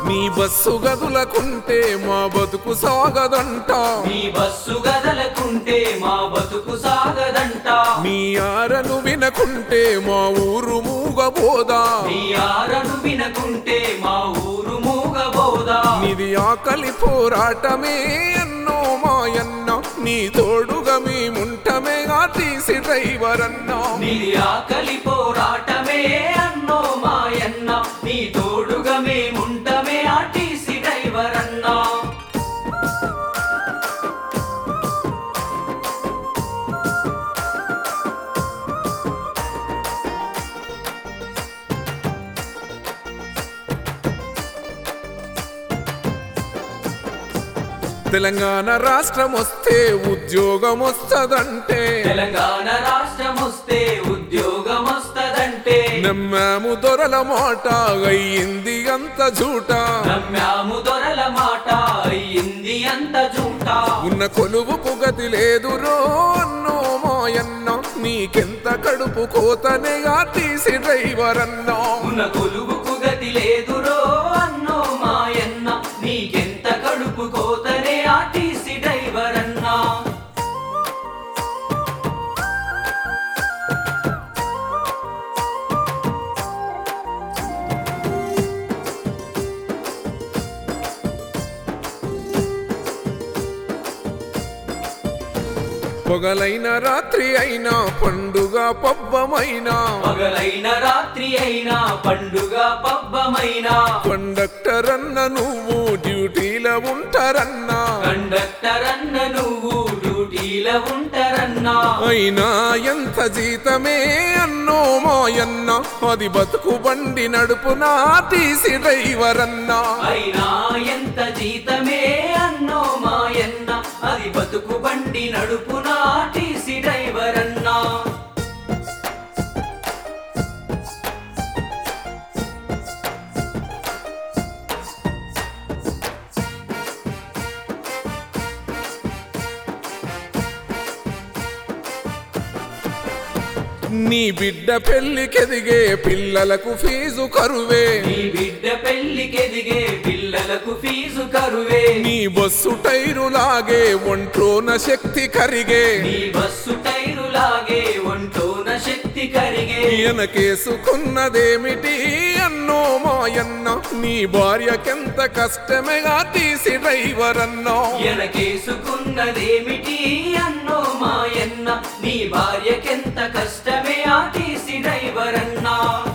నీ బస్సు గదులకుంటే మా బతుకు సాగదంట మీ బస్సు గదలకుంటే మా బతుకు సాగదంట నీ ఆరను వినకుంటే మా ఊరు మూగబోదా మీ ఆరను వినకుంటే మా ఊరు మూగబోదా నీది ఆకలి పోరాటమే అన్నో మాయన్న నీ తోడుగా మేముంటమే తీసి డ్రైవర్ అన్నా నీది ఆకలి పోరాటమే అన్నో మాయన్న నీ తోడుగా మేముంటమే ఆర్టీసీ డ్రైవర్ అన్నా తెలంగాణ రాష్ట్రం వస్తే ఉద్యోగం వస్తదంటే తెలంగాణ రాష్ట్రం వస్తే ఉద్యోగం వస్తదంటే నమ్మాము దొరల మాట అయ్యింది అంత జూట నమ్మాము దొరల మాట అయ్యింది అంత జూట ఉన్న కొలువుకు గతి లేదురో అన్నో మాయన్న నీకెంత కడుపు కోతనేగా తీసి డ్రైవర్ అన్నా ఉన్న కొలువుకు గతి లేదురో అన్నో మాయన్న నీకెంత కడుపు కోతనే ఆర్టీసీ డ్రైవర్ అన్నా పొగలైన రాత్రి అయినా పండుగ పబ్బమైనా పగలైన రాత్రి అయినా పండుగ పబ్బమైనా కండక్టర్ అన్న నువ్వు డ్యూటీలో ఉంటారన్నా కండక్టర్ అన్న నువ్వు డ్యూటీలో ఉంటారన్నా అయినా ఎంత జీతమే అన్నో మాయన్న అది బతుకు బండి నడుపునా తీసి డ్రైవర్ అన్నా అయినా ఎంత జీతమే అన్నో మాయన్న అది బతుకు బండి నడుపునా టీసీ డ్రైవర్ అన్నా నీ బిడ్డ పెళ్లికెదిగే పిల్లలకు ఫీజు కరువే నీ బిడ్డ పెళ్లికెదిగే పిల్లలకు ఫీజు కరువే నీ బస్సు టైరు లాగే ఒంట్లోన శక్తి కరిగే నీ బస్సు టైరు లాగే ఒంటోన శక్తి కరిగే ఈయనకేసుకున్నదేమిటి అన్నో మాయన్న నీ భార్యకెంత కష్టమేగా తీసి డ్రైవర్ అన్నో ఎనకేసుకున్నదేమిటి అన్నో మాయన్న నీ భార్యకెంత కష్టమే ఆ టీసీ డ్రైవర్ అన్నా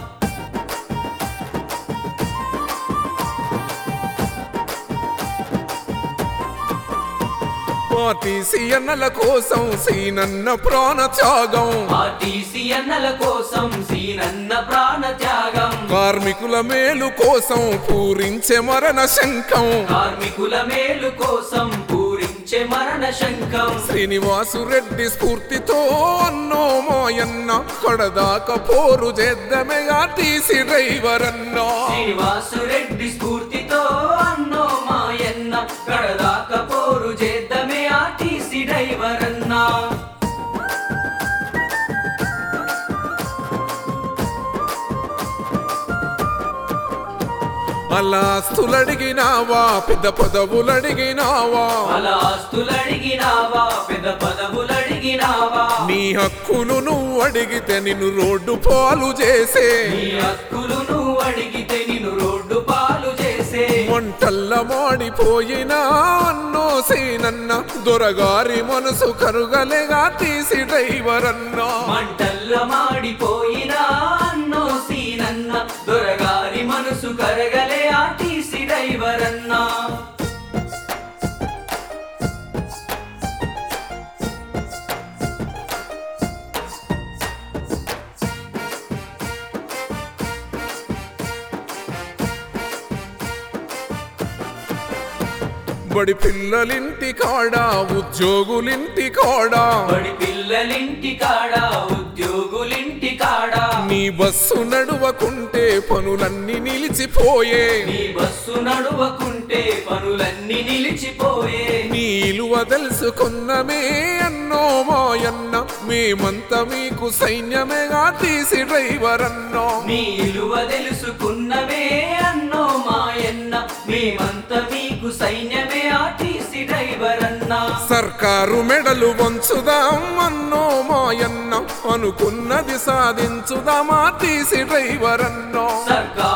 పార్టీసీ అన్నల కోసం సీనన్న ప్రాణ త్యాగం ఆర్టీసీ అన్నల కోసం సీనన్న ప్రాణ త్యాగం కార్మికుల మేలు కోసం పూరించే మరణ శంఖం కార్మికుల మేలు కోసం పూరించే మరణ శంఖం శ్రీనివాసు రెడ్డి స్ఫూర్తితో అన్నో మాయన్న కడదాకా పోరు చేద్దామెగా తీసి డ్రైవర్ అన్నా శ్రీనివాసురెడ్డి స్ఫూర్తితో అన్నో మాయన్న కడదాక పోరు చేద్దామే ఆర్టీసీ డ్రైవర్ అన్నా అలా ఆస్తులడిగినావా పెద్ద పదవులడిగినావా అలా ఆస్తులు అడిగినావా పెద్ద పదవులు అడిగినావా నీ హక్కులు నువ్వు అడిగితే నిన్ను రోడ్డు పాలు చేసే నీ హక్కులు నువ్వు అడిగితే నిన్ను రోడ్డు పాలు చేసే వంటల్ల మాడిపోయినా అన్నో సీనన్న దొరగారి మనసు కరుగలేగా తీసి డ్రైవర్ అన్నా మంటల్ల మాడిపోయినా అన్నో సీనన్న దొరగారి మనసు కరగలే ఆర్టీసీ డ్రైవర్ అన్నా బడి పిల్లలింటి కాడా ఉద్యోగులింటి కాడా బడి పిల్లలింటి కాడ ఉద్యోగులింటి కాడ నీ బస్సు నడువకుంటే పనులన్నీ నిలిచిపోయే నీ బస్సు నడువకుంటే పనులన్నీ నిలిచిపోయే నీ ఇలువ తెలుసుకున్నమే అన్నో మాయన్న మేమంతా మీకు సైన్యమేగా తీసి డ్రైవర్ అన్నో నీ ఇలువ తెలుసుకున్నవే అన్నో మాయన్న మేమంతా మీకు సైన్యమే ఆర్టీసీ డ్రైవర్ అన్నా సర్కారు మెడలు వంచుదాం అన్నో మాయన్న అనుకున్నది సాధించుదామా తీసి డ్రైవర్ అన్నో సర్కారు